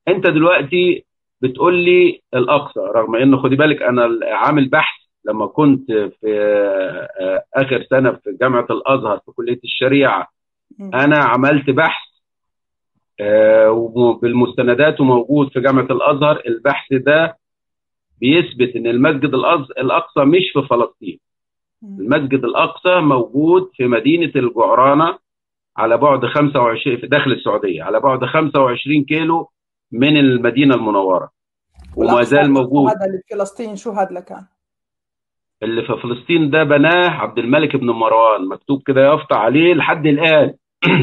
انت دلوقتي بتقول لي الاقصى رغم انه خدي بالك انا عامل بحث لما كنت في آه، اخر سنه في جامعه الازهر في كليه الشريعه انا عملت بحث آه، بالمستندات وموجود في جامعه الازهر البحث ده بيثبت ان المسجد الاقصى مش في فلسطين المسجد الاقصى موجود في مدينه الجعرانه على بعد 25 في داخل السعوديه على بعد 25 كيلو من المدينه المنوره وما زال موجود هذا اللي في فلسطين شو هذا كان؟ اللي في فلسطين ده بناه عبد الملك بن مروان مكتوب كده يافطة عليه لحد الآن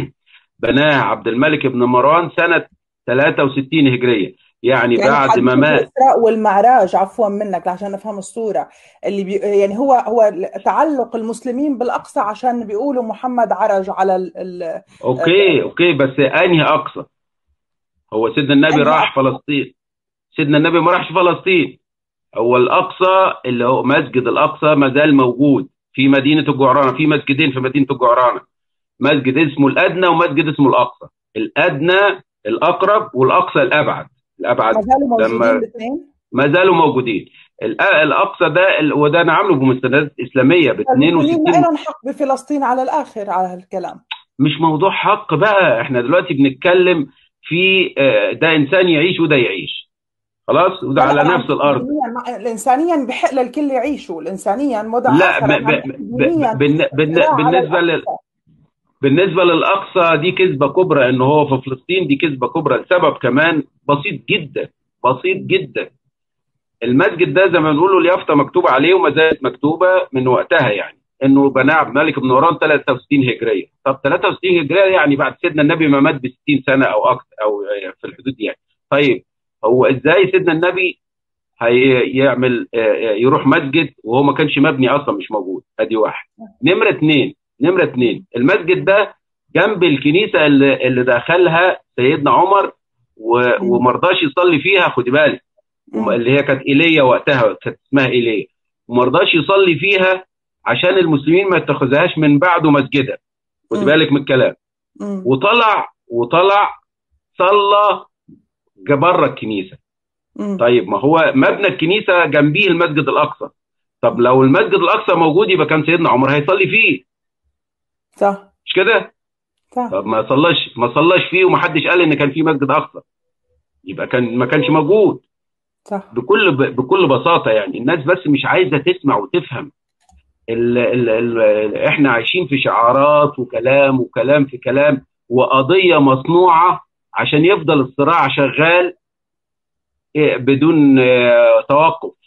بناه عبد الملك بن مروان سنة 63 هجرية يعني, يعني بعد ما مات الإسراء والمعراج عفوا منك عشان نفهم الصورة اللي بي يعني هو هو تعلق المسلمين بالأقصى عشان بيقولوا محمد عرج على ال ال أوكي ال أوكي بس أنهي أقصى هو سيدنا النبي راح فلسطين سيدنا النبي ما راحش فلسطين هو الأقصى اللي هو مسجد الأقصى ما زال موجود في مدينة الجعرانة في مسجدين في مدينة الجعرانة مسجد اسمه الأدنى ومسجد اسمه الأقصى الأدنى الأقرب والأقصى الأبعد الأبعد ما زالوا موجودين الاثنين ما زالوا موجودين الأقصى ده وده أنا عامله بمستندات إسلامية ب 62 ما لهم حق بفلسطين على الآخر على هالكلام مش موضوع حق بقى احنا دلوقتي بنتكلم في ده إنسان يعيش وده يعيش خلاص وده على نفس الارض الانسانيا بحق للكل يعيشوا الانسانيا مدى لا ب ب ب بالنسبه لل بالنسبه للاقصى دي كذبه كبرى ان هو في فلسطين دي كذبه كبرى لسبب كمان بسيط جدا بسيط جدا المسجد ده زي ما بنقول اليافطه مكتوبه عليه وما زالت مكتوبه من وقتها يعني انه بناه عبد الملك بن مروان 63 هجريه طب 63 هجريه يعني بعد سيدنا النبي ما مات ب 60 سنه او اكثر او في الحدود دي يعني طيب هو ازاي سيدنا النبي هيعمل يروح مسجد وهو ما كانش مبني اصلا مش موجود ادي واحد نمره اثنين نمره اثنين المسجد ده جنب الكنيسه اللي, اللي دخلها سيدنا عمر وما رضاش يصلي فيها خدي بالك اللي هي كانت ايليا وقتها كانت اسمها ايليا وما رضاش يصلي فيها عشان المسلمين ما يتخذهاش من بعده مسجدا خدي بالك من الكلام وطلع وطلع صلى بره الكنيسه مم. طيب ما هو مبنى الكنيسه جنبيه المسجد الاقصى طب لو المسجد الاقصى موجود يبقى كان سيدنا عمر هيصلي فيه صح مش كده صح طب ما صلاش ما صلاش فيه ومحدش قال ان كان في مسجد اقصى يبقى كان ما كانش موجود صح بكل بكل بساطه يعني الناس بس مش عايزه تسمع وتفهم ال ال ال احنا عايشين في شعارات وكلام وكلام في كلام وقضيه مصنوعه عشان يفضل الصراع شغال بدون توقف